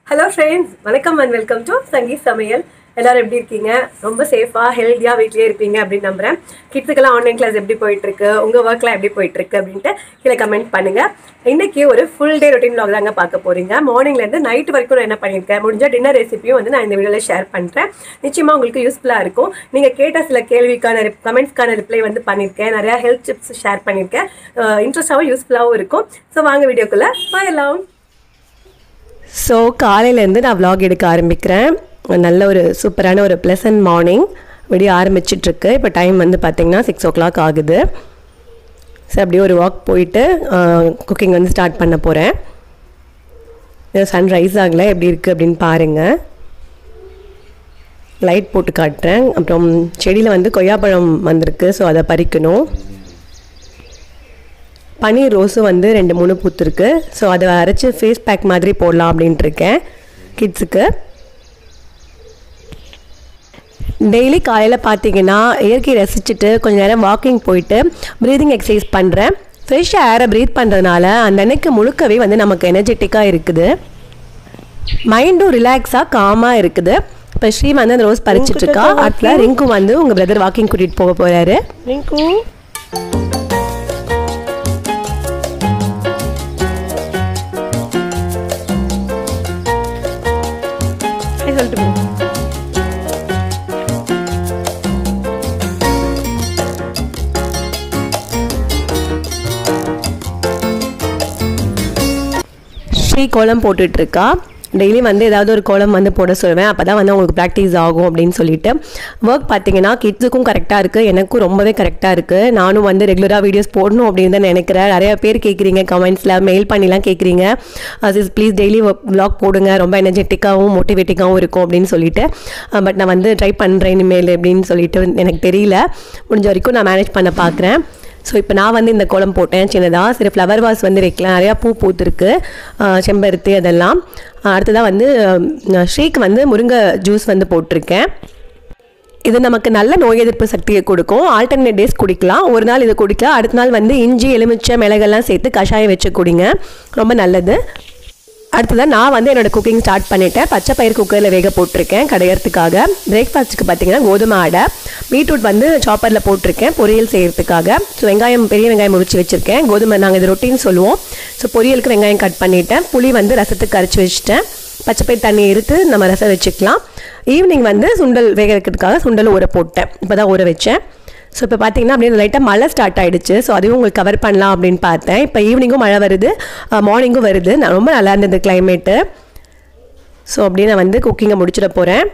hello friends வணக்கம் and welcome to Sangeeth Samayal எல்லாரும் எப்படி இருக்கீங்க ரொம்ப சேஃபாக ஹெல்த்தியாக வீட்லயே இருப்பீங்க அப்படின்னு நம்புறேன் கிட்ஸுக்கெல்லாம் ஆன்லைன் கிளாஸ் எப்படி போயிட்டு இருக்கு உங்க ஒர்க்லாம் எப்படி போயிட்டு இருக்கு அப்படின்ட்டு கீழே கமெண்ட் பண்ணுங்க இன்னைக்கு ஒரு ஃபுல் டே ரொட்டீன் vlog தாங்க பார்க்க போறீங்க மார்னிங்ல இருந்து நைட் வரைக்கும் நான் என்ன பண்ணியிருக்கேன் முடிஞ்ச டின்னர் ரெசிபியும் வந்து நான் இந்த வீடியோவில் ஷேர் பண்றேன் நிச்சயமா உங்களுக்கு யூஸ்ஃபுல்லாக இருக்கும் நீங்க கேட்ட சில கேள்விக்கான கமெண்ட்ஸ்க்கான ரிப்ளை வந்து பண்ணியிருக்கேன் நிறைய ஹெல்த் டிப்ஸ் ஷேர் பண்ணியிருக்கேன் இன்ட்ரெஸ்டாகவும் யூஸ்ஃபுல்லாகவும் இருக்கும் ஸோ வாங்க வீடியோக்குள்ள போயிடலாம் ஸோ காலையிலேருந்து நான் vlog எடுக்க ஆரம்பிக்கிறேன் நல்ல ஒரு சூப்பரான ஒரு ப்ளசன்ட் மார்னிங் விடிய ஆரம்பிச்சிட்ருக்கு இப்போ டைம் வந்து பார்த்திங்கன்னா சிக்ஸ் ஓ கிளாக் ஆகுது ஸோ அப்படியே ஒரு வாக் போயிட்டு குக்கிங் வந்து ஸ்டார்ட் பண்ண போகிறேன் சன் ரைஸ் ஆகலை எப்படி இருக்குது அப்படின்னு பாருங்கள் லைட் போட்டு காட்டுறேன் அப்புறம் செடியில் வந்து கொய்யாப்பழம் வந்திருக்கு ஸோ அதை பறிக்கணும் பன்னீர் ரோஸும் வந்து ரெண்டு மூணு பூத்துருக்கு ஸோ அதை அரைச்சி ஃபேஸ் பேக் மாதிரி போடலாம் அப்படின்ட்டு இருக்கேன் கிட்ஸுக்கு டெய்லி காலையில் பார்த்தீங்கன்னா இயற்கையை ரசிச்சுட்டு கொஞ்ச நேரம் வாக்கிங் போயிட்டு ப்ரீதிங் எக்ஸசைஸ் பண்ணுறேன் ஃப்ரெஷ் ஏரை ப்ரீத் பண்ணுறதுனால அந்த அன்னைக்கு முழுக்கவே வந்து நமக்கு எனர்ஜெட்டிக்காக இருக்குது மைண்டும் ரிலாக்ஸாக காமாக இருக்குது இப்போ ஸ்ரீ வந்து அந்த ரோஸ் பறிச்சிட்டு இருக்கா அடுத்துல ரிங்கு வந்து உங்கள் பிரதர் வாக்கிங் கூட்டிகிட்டு போக போகிறாரு ரிங்கு ஹாய் சொல்லிட்டு போ ஸ்ரீ கோலம் போட்டுட்டு இருக்கா டெய்லி வந்து ஏதாவது ஒரு கோலம் வந்து போட சொல்லுவேன் அப்போ தான் வந்து அவங்களுக்கு ப்ராக்டிஸ் ஆகும் அப்படின்னு சொல்லிட்டு ஒர்க் பார்த்தீங்கன்னா கிட்ஸுக்கும் கரெக்டாக இருக்குது எனக்கும் ரொம்பவே கரெக்டாக இருக்குது நானும் வந்து ரெகுலராக வீடியோஸ் போடணும் அப்படின்னு தான் நினைக்கிறேன் நிறைய பேர் கேட்குறீங்க கமெண்ட்ஸில் மெயில் பண்ணிலாம் கேட்குறீங்க சிஸ் ப்ளீஸ் டெய்லி வ்ளாக் போடுங்க ரொம்ப எனர்ஜெட்டிக்காகவும் மோட்டிவேட்டிக்காகவும் இருக்கும் அப்படின்னு சொல்லிட்டு பட் நான் வந்து ட்ரை பண்ணுறேன் இனிமேல் அப்படின்னு சொல்லிட்டு எனக்கு தெரியல முடிஞ்ச வரைக்கும் நான் மேனேஜ் பண்ண பார்க்குறேன் ஸோ இப்போ நான் வந்து இந்த கோலம் போட்டேன் சின்னதாக சரி ஃப்ளவர் வாஸ் வந்து வைக்கலாம் நிறையா பூ பூத்துருக்கு ஆஹ் செம்பருத்தி அதெல்லாம் அடுத்ததாக வந்து ஆஹ் ஸ்ரீக்கு வந்து முருங்கை ஜூஸ் வந்து போட்டிருக்கேன் இது நமக்கு நல்ல நோய் எதிர்ப்பு சக்தியை கொடுக்கும் ஆல்டர்னேட் டேஸ் குடிக்கலாம் ஒரு நாள் இதை குடிக்கலாம் அடுத்த நாள் வந்து இஞ்சி எலுமிச்சை மிளகெல்லாம் சேர்த்து கஷாயம் வச்சு குடிங்க ரொம்ப நல்லது அடுத்ததாக நான் வந்து என்னோட குக்கிங் ஸ்டார்ட் பண்ணிட்டேன் பச்சை பயிர் குக்கரில் வேக போட்டிருக்கேன் கடையறதுக்காக பிரேக்ஃபாஸ்ட்டுக்கு பார்த்தீங்கன்னா கோதுமை அடை பீட்ரூட் வந்து சாப்பரில் போட்டிருக்கேன் பொரியல் செய்யறதுக்காக ஸோ வெங்காயம் பெரிய வெங்காயம் முறிச்சு வச்சுருக்கேன் கோதுமை நாங்கள் இது ரொட்டின்னு சொல்லுவோம் ஸோ பொரியலுக்கு வெங்காயம் கட் பண்ணிட்டேன் புளி வந்து ரசத்துக்கு கரைச்சி வச்சுட்டேன் பச்சை பயிர் தண்ணி எடுத்து நம்ம ரசம் வச்சுக்கலாம் ஈவினிங் வந்து சுண்டல் வேக வைக்கிறதுக்காக சுண்டல் ஊற போட்டேன் இப்போ தான் ஊற வச்சேன் ஸோ இப்போ பார்த்தீங்கன்னா அப்படியே லைட்டாக மழை ஸ்டார்ட் ஆயிடுச்சு ஸோ அதையும் உங்களுக்கு கவர் பண்ணலாம் அப்படின்னு பார்த்தேன் இப்போ ஈவினிங்கும் மழை வருது மார்னிங்கும் வருது நான் ரொம்ப நல்லா இருந்தது கிளைமேட்டு ஸோ அப்படியே நான் வந்து குக்கிங்கை முடிச்சிட போகிறேன்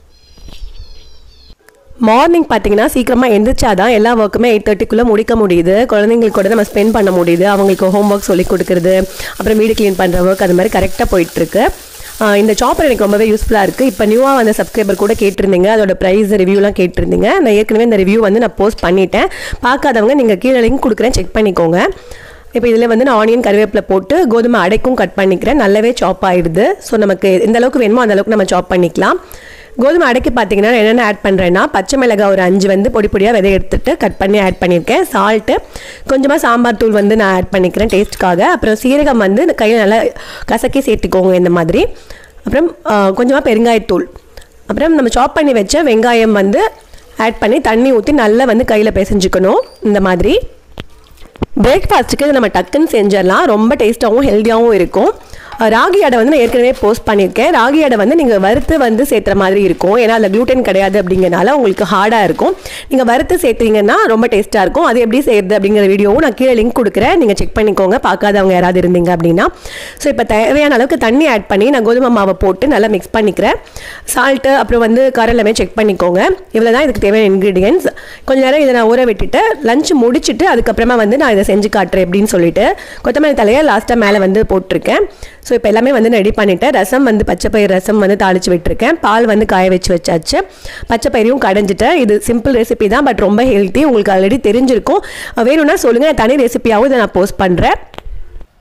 மார்னிங் பார்த்தீங்கன்னா சீக்கிரமாக எந்திரிச்சாதான் எல்லா ஒர்க்குமே எயிட் தேர்ட்டிக்குள்ளே முடிக்க முடியுது குழந்தைங்களுக்கு கூட நம்ம ஸ்பெண்ட் பண்ண முடியுது அவங்களுக்கு ஹோம் ஒர்க் சொல்லி கொடுக்குறது அப்புறம் வீடு க்ளீன் பண்ணுற ஒர்க் அது மாதிரி கரெக்டாக போயிட்டுருக்கு ஆஹ் இந்த சாப்பர் எனக்கு ரொம்பவே யூஸ்ஃபுல்லாக இருக்குது இப்போ நியூவாக வந்த சப்ஸ்கிரைபர் கூட கேட்டிருந்தீங்க அதோட ப்ரைஸ் ரிவ்யூலாம் கேட்டிருந்தீங்க நான் ஏற்கனவே இந்த ரிவ்யூ வந்து நான் போஸ்ட் பண்ணிட்டேன் பார்க்காதவங்க நீங்கள் கீழே லிங்க் கொடுக்குறேன் செக் பண்ணிக்கோங்க இப்போ இதில் வந்து நான் ஆனியன் கருவேப்பிலை போட்டு கோதுமை அடைக்கும் கட் பண்ணிக்கிறேன் நல்லாவே சாப் ஆயிடுது ஸோ நமக்கு எந்த அளவுக்கு வேணுமோ அந்த அளவுக்கு நம்ம சாப் பண்ணிக்கலாம் கோதுமை அடைக்கு பார்த்தீங்கன்னா நான் என்னென்ன ஆட் பண்ணுறேன்னா பச்சை மிளகாய் ஒரு அஞ்சு வந்து பொடி பொடியாக விதை எடுத்துட்டு கட் பண்ணி ஆட் பண்ணியிருக்கேன் சால்ட்டு கொஞ்சமாக சாம்பார் தூள் வந்து நான் ஆட் பண்ணிக்கிறேன் டேஸ்ட்டுக்காக அப்புறம் சீரகம் வந்து கையில் நல்லா கசக்கி சேர்த்துக்கோங்க இந்த மாதிரி அப்புறம் கொஞ்சமாக பெருங்காயத்தூள் அப்புறம் நம்ம சாப் பண்ணி வச்ச வெங்காயம் வந்து ஆட் பண்ணி தண்ணி ஊற்றி நல்லா வந்து கையில் பிசைஞ்சுக்கணும் இந்த மாதிரி பிரேக்ஃபாஸ்ட்டுக்கு நம்ம டக்குன்னு செஞ்சிடலாம் ரொம்ப டேஸ்ட்டாகவும் ஹெல்த்தியாகவும் இருக்கும் அஹ் ராகி அடை வந்து நான் ஏற்கனவே போஸ்ட் பண்ணியிருக்கேன் ராகி அடை வந்து நீங்கள் வறுத்து வந்து சேர்த்துற மாதிரி இருக்கும் ஏன்னா அதில் க்ளூட்டன் கிடையாது அப்படிங்கிறனால உங்களுக்கு ஹார்டாக இருக்கும் நீங்கள் வறுத்து சேர்த்தீங்கன்னா ரொம்ப டேஸ்ட்டாக இருக்கும் அது எப்படி செய்யுது அப்படிங்கிற வீடியோவும் நான் கீழே லிங்க் கொடுக்குறேன் நீங்கள் செக் பண்ணிக்கோங்க பார்க்காதவங்க யாராவது இருந்தீங்க அப்படின்னா ஸோ இப்போ தேவையான அளவுக்கு தண்ணி ஆட் பண்ணி நான் கோதுமை மாவை போட்டு நல்லா மிக்ஸ் பண்ணிக்கிறேன் சால்ட்டு அப்புறம் வந்து காரம் எல்லாமே செக் பண்ணிக்கோங்க இவ்வளோ தான் இதுக்கு தேவையான இன்க்ரீடியன்ஸ் கொஞ்ச நேரம் இதை நான் ஊற விட்டுட்டு லஞ்ச் முடிச்சுட்டு அதுக்கப்புறமா வந்து நான் இதை செஞ்சு காட்டுறேன் எப்படின்னு சொல்லிட்டு கொத்தமல்லி தலையை லாஸ்ட்டாக மேலே வந்து போட்டிருக்கேன் ஸோ இப்போ எல்லாமே வந்து ரெடி பண்ணிட்டேன் ரசம் வந்து பச்சை பயிர் ரசம் வந்து தாளிச்சு விட்டுருக்கேன் பால் வந்து காய வச்சு வச்சாச்சு பச்சை பயிரையும் கடைஞ்சிட்டேன் இது சிம்பிள் ரெசிபி தான் பட் ரொம்ப ஹெல்த்தி உங்களுக்கு ஆல்ரெடி தெரிஞ்சிருக்கும் வேணும்னா சொல்லுங்கள் தனி ரெசிபியாகவும் இதை நான் போஸ்ட் பண்ணுறேன்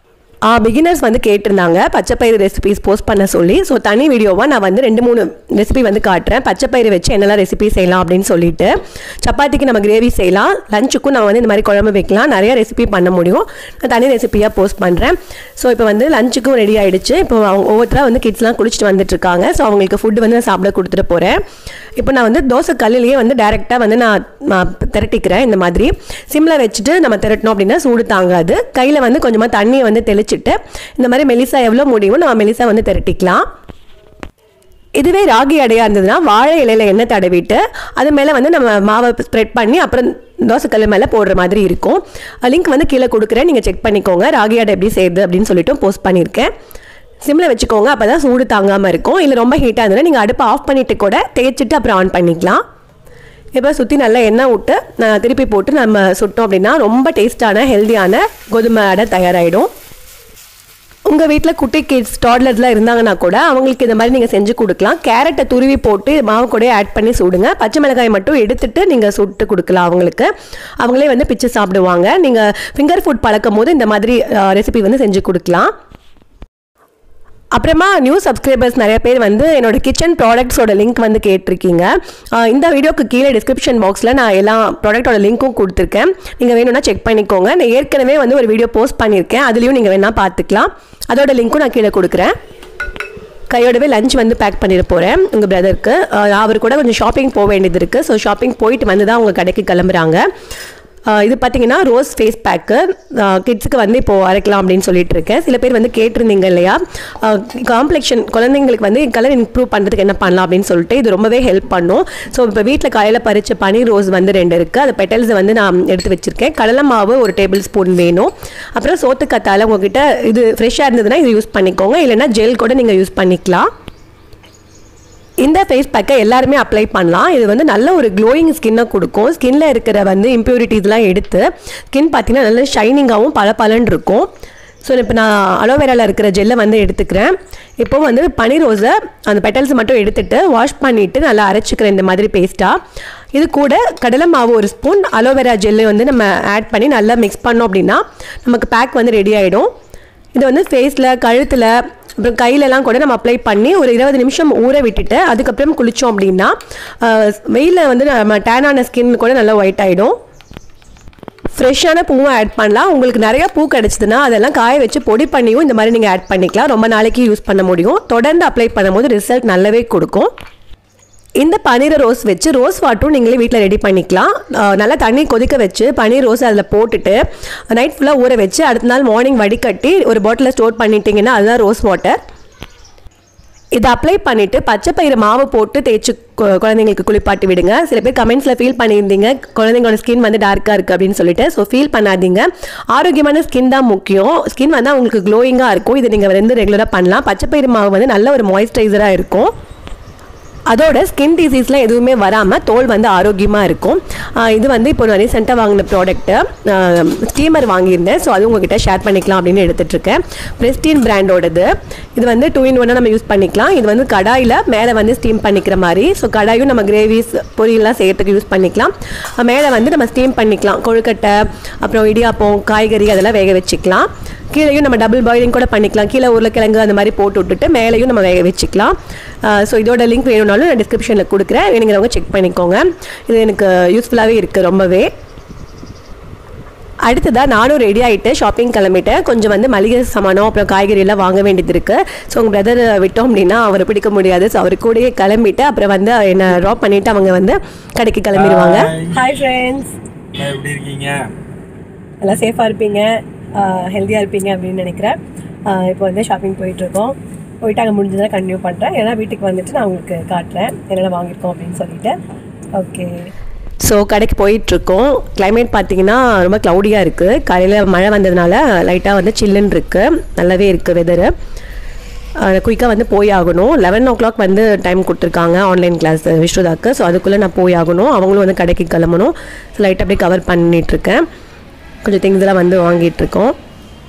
பிகினர்ஸ் வந்து கேட்டிருந்தாங்க பச்சைப்பயிறு ரெசிபிஸ் போஸ்ட் பண்ண சொல்லி ஸோ தனி வீடியோவாக நான் வந்து ரெண்டு மூணு ரெசிபி வந்து காட்டுறேன் பச்சைப்பயிறு வச்சு என்னெல்லாம் ரெசிபி செய்யலாம் அப்படின்னு சொல்லிட்டு சப்பாத்திக்கு நம்ம கிரேவி செய்யலாம் லஞ்சுக்கும் நான் வந்து இந்த மாதிரி குழம்பு வைக்கலாம் நிறைய ரெசிபி பண்ண முடியும் நான் தனி ரெசிபியாக போஸ்ட் பண்ணுறேன் ஸோ இப்போ வந்து லஞ்சுக்கும் ரெடி ஆகிடுச்சு இப்போ அவங்க ஒவ்வொருத்தராக வந்து கிட்ஸ்லாம் குளிச்சுட்டு வந்துட்டு இருக்காங்க ஸோ அவங்களுக்கு ஃபுட் வந்து நான் சாப்பிட கொடுத்துட்டு போகிறேன் இப்போ நான் வந்து தோசை கல்லுலேயே வந்து டேரெக்டாக வந்து நான் நான் திரட்டிக்கிறேன் இந்த மாதிரி சிம்மில் வச்சுட்டு நம்ம திரட்டினோம் அப்படின்னா சூடு தாங்காது கையில் வந்து கொஞ்சமாக தண்ணியை வந்து தெளிச்சிட்டு இந்த மாதிரி மெலிசா எவ்வளோ முடியுமோ நம்ம மெலிசா வந்து திரட்டிக்கலாம் இதுவே ராகி அடையாக இருந்ததுன்னா வாழை இலையில எண்ணெய் தடவிட்டு அது மேலே வந்து நம்ம மாவை ஸ்ப்ரெட் பண்ணி அப்புறம் தோசைக்கல் மேலே போடுற மாதிரி இருக்கும் லிங்க் வந்து கீழே கொடுக்குறேன் நீங்கள் செக் பண்ணிக்கோங்க ராகி அடை எப்படி செய்யுது அப்படின்னு சொல்லிட்டு போஸ்ட் பண்ணியிருக்கேன் சிம்மில் வச்சுக்கோங்க அப்போ தான் சூடு தாங்காமல் இருக்கும் இல்லை ரொம்ப ஹீட்டாக இருந்ததுன்னா நீங்கள் அடுப்பை ஆஃப் பண்ணிவிட்டு கூட தேய்ச்சிட்டு அப்புறம் ஆன் பண்ணிக்கலாம் இப்போ சுற்றி நல்லா எண்ணெய் விட்டு நான் திருப்பி போட்டு நம்ம சுட்டோம் அப்படின்னா ரொம்ப டேஸ்டான ஹெல்த்தியான கோதுமை அடை தயாராகிடும் உங்கள் வீட்டில் குட்டி கிட்ஸ் டாட்லர்ஸ்லாம் இருந்தாங்கன்னா கூட அவங்களுக்கு இந்த மாதிரி நீங்கள் செஞ்சு கொடுக்கலாம் கேரட்டை துருவி போட்டு மாவு கூட ஆட் பண்ணி சுடுங்க பச்சை மிளகாய் மட்டும் எடுத்துட்டு நீங்கள் சுட்டு கொடுக்கலாம் அவங்களுக்கு அவங்களே வந்து பிச்சு சாப்பிடுவாங்க நீங்கள் ஃபிங்கர் ஃபுட் பழக்கும் போது இந்த மாதிரி ரெசிபி வந்து செஞ்சு கொடுக்கலாம் அப்புறமா நியூ சப்ஸ்கிரைபர்ஸ் நிறைய பேர் வந்து என்னோட கிச்சன் ப்ராடக்ட்ஸோட லிங்க் வந்து கேட்டிருக்கீங்க ஆஹ் இந்த வீடியோக்கு கீழே டிஸ்கிரிப்ஷன் பாக்ஸில் நான் எல்லா ப்ராடக்ட்டோட லிங்க்கும் கொடுத்துருக்கேன் நீங்கள் வேணும்னா செக் பண்ணிக்கோங்க நான் ஏற்கனவே வந்து ஒரு வீடியோ போஸ்ட் பண்ணியிருக்கேன் அதுலேயும் நீங்கள் வேணால் பார்த்துக்கலாம் அதோட லிங்க்கும் நான் கீழே கொடுக்குறேன் கையோடவே லஞ்ச் வந்து பேக் பண்ணிட போகிறேன் உங்கள் பிரதருக்கு அவர் கூட கொஞ்சம் ஷாப்பிங் போக வேண்டியது இருக்குது ஸோ ஷாப்பிங் போயிட்டு வந்து தான் அவங்க கடைக்கு கிளம்புறாங்க ஆஹ் இது பார்த்தீங்கன்னா ரோஸ் ஃபேஸ் பேக்கு கிட்ஸுக்கு வந்து இப்போது அரைக்கலாம் அப்படின்னு சொல்லிட்டு இருக்கேன் சில பேர் வந்து கேட்டிருந்தீங்க இல்லையா காம்ப்ளெக்ஷன் குழந்தைங்களுக்கு வந்து கலர் இம்ப்ரூவ் பண்ணுறதுக்கு என்ன பண்ணலாம் அப்படின்னு சொல்லிட்டு இது ரொம்பவே ஹெல்ப் பண்ணும் ஸோ இப்போ வீட்டில் காலையில் பறிச்ச பனீர் ரோஸ் வந்து ரெண்டு இருக்குது அது பெட்டல்ஸை வந்து நான் எடுத்து வச்சுருக்கேன் கடலை மாவு ஒரு டேபிள் ஸ்பூன் வேணும் அப்புறம் சோத்துக்கத்தால உங்ககிட்ட இது ஃப்ரெஷ்ஷாக இருந்ததுன்னா இது யூஸ் பண்ணிக்கோங்க இல்லைன்னா ஜெல் கூட நீங்கள் யூஸ் பண்ணிக்கலாம் இந்த ஃபேஸ் பேக்கை எல்லாருமே அப்ளை பண்ணலாம் இது வந்து நல்ல ஒரு க்ளோயிங் ஸ்கின்னை கொடுக்கும் ஸ்கின்ல இருக்கிற வந்து இம்ப்யூரிட்டிஸ்லாம் எடுத்து ஸ்கின் பார்த்தீங்கன்னா நல்ல ஷைனிங்காகவும் பல இருக்கும் ஸோ இப்போ நான் அலோவேராவில் இருக்கிற ஜெல்லை வந்து எடுத்துக்கிறேன் இப்போ வந்து பனீர் ரோஸை அந்த பெட்டல்ஸ் மட்டும் எடுத்துட்டு வாஷ் பண்ணிவிட்டு நல்லா அரைச்சிக்கிறேன் இந்த மாதிரி பேஸ்ட்டாக இது கூட கடலை மாவு ஒரு ஸ்பூன் அலோவேரா ஜெல்லு வந்து நம்ம ஆட் பண்ணி நல்லா மிக்ஸ் பண்ணோம் அப்படின்னா நமக்கு பேக் வந்து ரெடி ஆகிடும் இது வந்து ஃபேஸில் கழுத்தில் அப்புறம் கையிலலாம் கூட நம்ம அப்ளை பண்ணி ஒரு இருபது நிமிஷம் ஊற விட்டுட்டு அதுக்கப்புறம் குளித்தோம் அப்படின்னா வெயிலில் வந்து நம்ம டேனான ஸ்கின் கூட நல்லா ஒயிட் ஆகிடும் ஃப்ரெஷ்ஷான பூவும் ஆட் பண்ணலாம் உங்களுக்கு நிறைய பூ கிடச்சிதுன்னா அதெல்லாம் காய வச்சு பொடி பண்ணியும் இந்த மாதிரி நீங்கள் ஆட் பண்ணிக்கலாம் ரொம்ப நாளைக்கு யூஸ் பண்ண முடியும் தொடர்ந்து அப்ளை பண்ணும்போது ரிசல்ட் நல்லாவே கொடுக்கும் இந்த பன்னீரை ரோஸ் வச்சு ரோஸ் வாட்டரும் நீங்களே வீட்டில் ரெடி பண்ணிக்கலாம் அஹ் நல்லா தண்ணி கொதிக்க வச்சு பன்னீர் ரோஸ் அதில் போட்டுட்டு நைட் ஃபுல்லாக ஊற வச்சு அடுத்த நாள் மார்னிங் வடிகட்டி ஒரு பாட்டிலில் ஸ்டோர் பண்ணிட்டீங்கன்னா அதுதான் ரோஸ் வாட்டர் இதை அப்ளை பண்ணிவிட்டு பச்சை பயிறு மாவு போட்டு தேய்ச்சி கு- குழந்தைங்களுக்கு குளிப்பாட்டி விடுங்க சில பேர் கமெண்ட்ஸில் ஃபீல் பண்ணியிருந்தீங்க குழந்தைங்களோட ஸ்கின் வந்து டார்க்காக இருக்குது அப்படின்னு சொல்லிட்டு ஸோ ஃபீல் பண்ணாதீங்க ஆரோக்கியமான ஸ்கின் தான் முக்கியம் ஸ்கின் வந்து உங்களுக்கு க்ளோயிங்காக இருக்கும் இதை நீங்கள் வந்து ரெகுலராக பண்ணலாம் பச்சை பயிறு மாவு வந்து நல்ல ஒரு மாய்ஸ்சரைசராக இருக்கும் அதோட ஸ்கின் டிசீஸ்லாம் எதுவுமே வராமல் தோல் வந்து ஆரோக்கியமாக இருக்கும் ஆஹ் இது வந்து இப்போ நான் ரீசெண்டாக வாங்கின ப்ராடக்ட்டு ஸ்டீமர் வாங்கியிருந்தேன் ஸோ அது உங்ககிட்ட ஷேர் பண்ணிக்கலாம் அப்படின்னு எடுத்துகிட்டு இருக்கேன் ப்ரெஸ்டீன் பிராண்டோடது இது வந்து டூ இன் ஒன்னாக நம்ம யூஸ் பண்ணிக்கலாம் இது வந்து கடாயில் மேலே வந்து ஸ்டீம் பண்ணிக்கிற மாதிரி ஸோ கடாயும் நம்ம கிரேவிஸ் பொரியல்லாம் செய்யறதுக்கு யூஸ் பண்ணிக்கலாம் அஹ் மேலே வந்து நம்ம ஸ்டீம் பண்ணிக்கலாம் கொழுக்கட்டை அப்புறம் இடியாப்பம் காய்கறி அதெல்லாம் வேக வச்சுக்கலாம் கீழேயும் நம்ம டபுள் பாயிலிங் கூட பண்ணிக்கலாம் கீழே உருளைக்கிழங்கு அந்த மாதிரி போட்டு விட்டுட்டு மேலேயும் நம்ம வேக வச்சுக்கலாம் ஸோ இதோட லிங்க் வேணும்னாலும் நான் டிஸ்கிரிப்ஷனில் கொடுக்குறேன் வேணுங்கிறவங்க செக் பண்ணிக்கோங்க இது எனக்கு யூஸ்ஃபுல்லாகவே இருக்குது ரொம்பவே அடுத்ததாக நானும் ரெடி ஆகிட்டு ஷாப்பிங் கிளம்பிட்டேன் கொஞ்சம் வந்து மளிகை சாமானம் அப்புறம் காய்கறி எல்லாம் வாங்க வேண்டியது இருக்குது ஸோ உங்கள் பிரதர் விட்டோம் அப்படின்னா அவரை பிடிக்க முடியாது ஸோ அவர் கூடயே கிளம்பிட்டு அப்புறம் வந்து என்னை ட்ராப் பண்ணிவிட்டு அவங்க வந்து கடைக்கு கிளம்பிடுவாங்க ஹாய் ஃப்ரெண்ட்ஸ் எல்லாம் எப்படி இருக்கீங்க எல்லாம் சேஃபாக இருப்பீங்க ஹெல்த்தியாக இருப்பீங்க அப்படின்னு நினைக்கிறேன் ஆஹ் இப்போ வந்து ஷாப்பிங் போயிட்டுருக்கோம் போயிட்டு அங்கே முடிஞ்சதை கண்டினியூ பண்ணுறேன் ஏன்னா வீட்டுக்கு வந்துட்டு நான் உங்களுக்கு காட்டுறேன் என்னென்ன வாங்கியிருக்கோம் அப்படின்னு சொல்லிட்டு ஓகே ஸோ கடைக்கு போயிட்டுருக்கோம் climate பார்த்தீங்கன்னா ரொம்ப க்ளவுடியாக இருக்குது காலையில் மழை வந்ததுனால லைட்டாக வந்து சில்லுன்னு இருக்குது நல்லாவே இருக்குது வெதரு குயிக்காக வந்து போய் ஆகணும் லெவன் ஓ கிளாக் வந்து டைம் கொடுத்துருக்காங்க ஆன்லைன் கிளாஸ் விஸ்வதாக்கு ஸோ அதுக்குள்ளே நான் போய் ஆகணும் அவங்களும் வந்து கடைக்கு கிளம்பணும் ஸோ லைட்டாக அப்படியே கவர் பண்ணிகிட்ருக்கேன் கொஞ்சம் திங்ஸ் எல்லாம் வந்து வாங்கிட்டு இருக்கோம்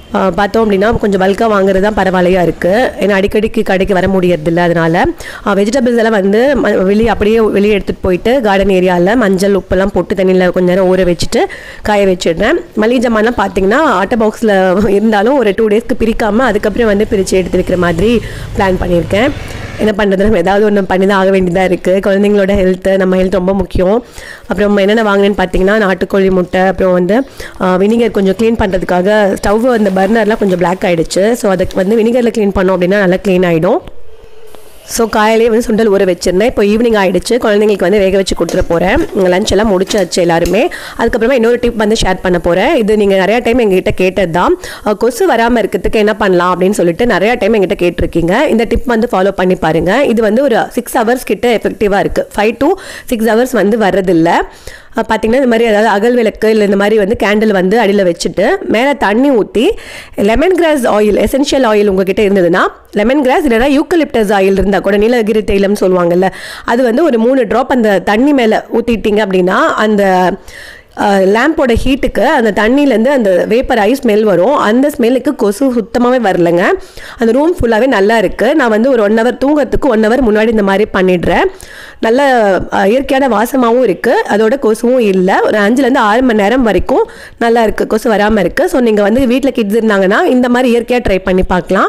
ஆஹ் பார்த்தோம் அப்படின்னா கொஞ்சம் பல்காக வாங்குறது தான் பரவாயில்லையா இருக்குது ஏன்னா அடிக்கடிக்கு கடைக்கு வர முடியறதில்ல அதனால வெஜிடபிள்ஸ் எல்லாம் வந்து ம- வெளியே அப்படியே வெளியே எடுத்துகிட்டு போயிட்டு கார்டன் ஏரியாவில் மஞ்சள் உப்பெல்லாம் போட்டு தண்ணியில் கொஞ்ச நேரம் ஊற வச்சுட்டு காய வச்சிடுறேன் மளிகை ஜாமான்லாம் பார்த்தீங்கன்னா ஆட்டோ பாக்ஸில் இருந்தாலும் ஒரு டூ டேஸ்க்கு பிரிக்காமல் அதுக்கப்புறம் வந்து பிரித்து எடுத்து வைக்கிற மாதிரி பிளான் பண்ணியிருக்கேன் என்ன பண்ணுறது நம்ம ஏதாவது ஒன்று பண்ணி தான் ஆக வேண்டியதாக இருக்குது குழந்தைங்களோட ஹெல்த்து நம்ம ஹெல்த் ரொம்ப முக்கியம் அப்புறம் என்னென்ன வாங்கினேன்னு பார்த்தீங்கன்னா நாட்டுக்கோழி முட்டை அப்புறம் வந்து வினிகர் கொஞ்சம் க்ளீன் பண்ணுறதுக்காக ஸ்டவ் அந்த பர்னர்லாம் கொஞ்சம் பிளாக் ஆகிடுச்சு ஸோ அதுக்கு வந்து வினிகரில் க்ளீன் பண்ணோம் அப்படின்னா நல்லா க்ளீன் ஆகிடும் ஸோ காலையிலேயே வந்து சுண்டல் ஊற வச்சிருந்தேன் இப்போ ஈவினிங் ஆயிடுச்சு குழந்தைங்களுக்கு வந்து வேக வச்சு கொடுத்துட போகிறேன் லஞ்ச் எல்லாம் முடிச்சாச்சு எல்லாருமே அதுக்கப்புறமா இன்னொரு டிப் வந்து ஷேர் பண்ண போகிறேன் இது நீங்கள் நிறையா டைம் எங்ககிட்ட கேட்டது தான் அஹ் கொசு வராமல் இருக்கிறதுக்கு என்ன பண்ணலாம் அப்படின்னு சொல்லிட்டு நிறையா டைம் எங்கிட்ட கேட்டிருக்கீங்க இந்த டிப் வந்து ஃபாலோ பண்ணி பாருங்கள் இது வந்து ஒரு சிக்ஸ் ஹவர்ஸ் கிட்ட எஃபெக்டிவாக இருக்குது ஃபைவ் to சிக்ஸ் ஹவர்ஸ் வந்து வர்றதில்ல அஹ் பார்த்தீங்கன்னா இந்த மாதிரி ஏதாவது அகல் விளக்கு இல்லை இந்த மாதிரி வந்து கேண்டில் வந்து அடியில் வச்சுட்டு மேலே தண்ணி ஊற்றி lemon grass oil essential oil உங்ககிட்ட இருந்ததுன்னா லெமன் கிராஸ் இல்லைனா யூக்கலிப்டஸ் ஆயில் இருந்தால் கூட நீலகிரி தைலம் சொல்லுவாங்கல்ல அது வந்து ஒரு மூணு ட்ராப் அந்த தண்ணி மேலே ஊற்றிட்டீங்க அப்படின்னா அந்த லேம்போட ஹீட்டுக்கு அந்த தண்ணியிலேருந்து அந்த வேப்பர் ஐ ஸ்மெல் வரும் அந்த ஸ்மெல்லுக்கு கொசு சுத்தமாகவே வரலங்க அந்த ரூம் ஃபுல்லாகவே நல்லா இருக்குது நான் வந்து ஒரு ஒன் ஹவர் தூங்கறதுக்கு ஒன் ஹவர் முன்னாடி இந்த மாதிரி பண்ணிடுறேன் நல்ல அஹ், இயற்கையான வாசமாகவும் இருக்குது அதோட கொசுவும் இல்லை ஒரு அஞ்சுலேருந்து ஆறு மணி நேரம் வரைக்கும் நல்லா இருக்குது கொசு வராமல் இருக்குது ஸோ நீங்கள் வந்து வீட்டில் கிட்ஸ் இருந்தாங்கன்னா இந்த மாதிரி இயற்கையாக ட்ரை பண்ணி பார்க்கலாம்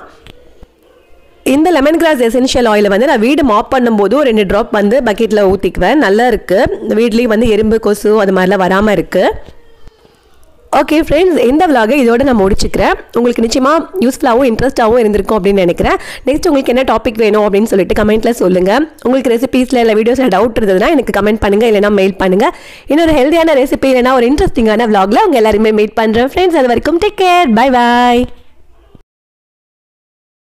இந்த லெமன் கிராஸ் எசென்ஷியல் ஆயிலை வந்து நான் வீடு மாப் பண்ணும்போது ஒரு ரெண்டு ட்ராப் வந்து பக்கெட்டில் ஊற்றிக்குவேன் நல்லா இருக்குது வீட்லேயும் வந்து எறும்பு கொசு அது மாதிரிலாம் வராமல் இருக்குது ஓகே ஃப்ரெண்ட்ஸ் இந்த விலாகை இதோட நான் முடிச்சுக்கிறேன் உங்களுக்கு நிச்சயமாக யூஸ்ஃபுல்லாகவும் இன்ட்ரெஸ்ட்டாகவும் இருந்திருக்கும் அப்படின்னு நினைக்கிறேன் நெக்ஸ்ட் உங்களுக்கு என்ன டாபிக் வேணும் அப்படின்னு சொல்லிட்டு கமெண்ட்டில் சொல்லுங்கள் உங்களுக்கு ரெசிபீஸில் இல்லை வீடியோஸில் டவுட் இருந்ததுன்னா எனக்கு கமெண்ட் பண்ணுங்கள் இல்லைனா மெயில் பண்ணுங்கள் இன்னொரு ஹெல்த்தியான ரெசிபி இல்லைனா ஒரு இன்ட்ரெஸ்டிங்கான விலாகில் உங்கள் எல்லாருமே மீட் பண்ணுறேன் ஃப்ரெண்ட்ஸ் அது வரைக்கும் டேக் கேர் பை பாய்